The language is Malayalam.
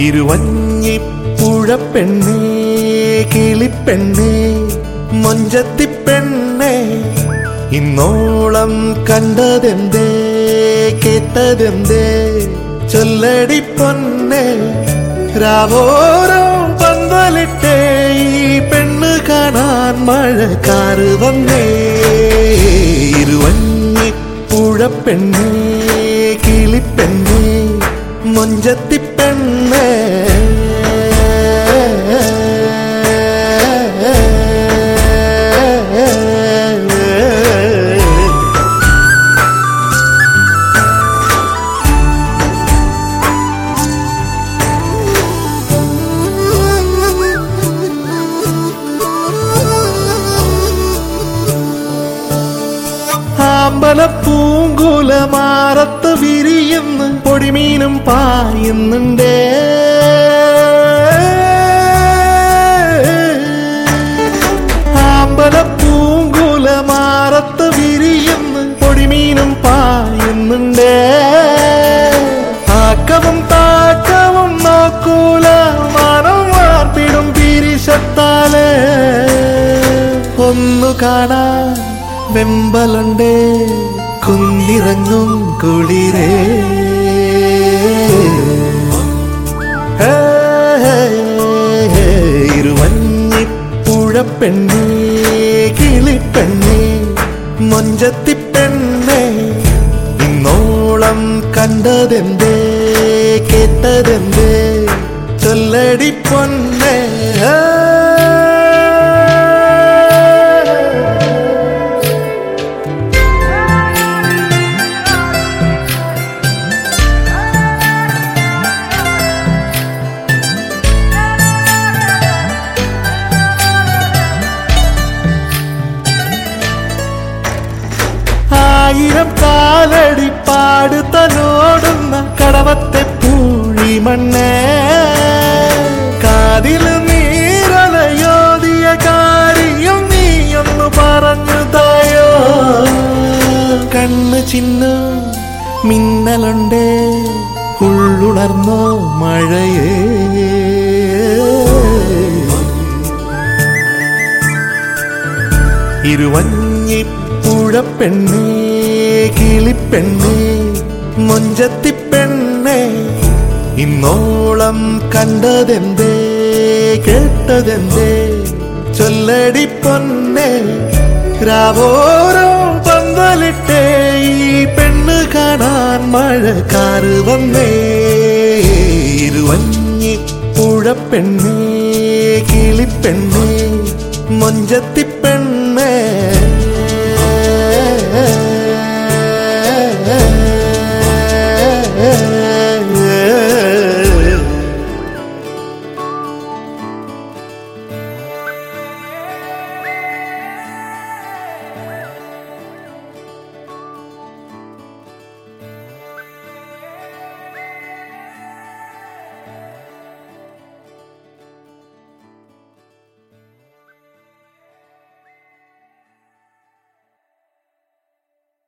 ഇരുവഞ്ഞിപ്പുഴപ്പെണ്ണേ കിളിപ്പെണ്ണേ മൊഞ്ചത്തിപ്പെണ്ണേ ഇന്നോളം കണ്ടതെന്തേ കേട്ടതെന്തേ ചൊല്ലടി പൊന്നെ രാവോരോ പന്തലിട്ടേ ഈ പെണ്ണ് കാണാൻ മഴക്കാറ് വന്നേ ഇരുവഞ്ഞിപ്പുഴപ്പെണ്ണേ കിളിപ്പെണ്ണേ മൊഞ്ചത്തിപ്പെണ്ണേ ആമ്പല പൂങ്കുലമാറത്ത് വിരിയുന്ന് പൊടിമീനും പായുന്നുണ്ടേ ആമ്പല പൂങ്കുലമാറത്ത് വിരിയുന്ന് പൊടിമീനും പായുന്നുണ്ടേ ആക്കവും താക്കവും നോക്കൂല മനം വാർപ്പിടും പിരിശത്താലേ ഒന്നു കാണാൻ വെമ്പലുണ്ടേ കുന്നിറങ്ങും കുളിരേ ഹേ, ഹേ, ഹേ, ഇരുവഞ്ഞിപ്പുഴപ്പെണ്ണേ കിളിപ്പെണ്ണേ മൊഞ്ചത്തിപ്പെണ്ണേ ഇന്നോളം കണ്ടതെന്തേ കേട്ടതെന്തേ ചൊല്ലടി പൊന്നേ ഹേ. ആയിരം കാലടി പാട് തലോടുന്ന കടവത്തെ പൂഴി മണ്ണേ കാതിൽ നീരലയോതിയ കാര്യം നീയൊന്നു പറഞ്ഞു തായോ കണ്ണ് ചിന്നു മിന്നലുണ്ടേ ഉള്ളുണർന്നോ മഴയേ ഇരുവഞ്ഞിപ്പുഴപ്പെണ്ണേ കിളിപ്പെണ്ണേ മൊഞ്ചത്തിപ്പെണ്ണേ ഇന്നോളം കണ്ടതെന്തേ കേട്ടതെന്തേ ചൊല്ലടി പൊന്നേ രാവോരോ പന്തലിട്ടേ ഈ പെണ്ണ് കാണാൻ മഴക്കാറ് വന്നേ ഇരുവഞ്ഞിപ്പുഴപ്പെണ്ണേ കിളിപ്പെണ്ണേ മൊഞ്ചത്തിപ്പെണ്ണേ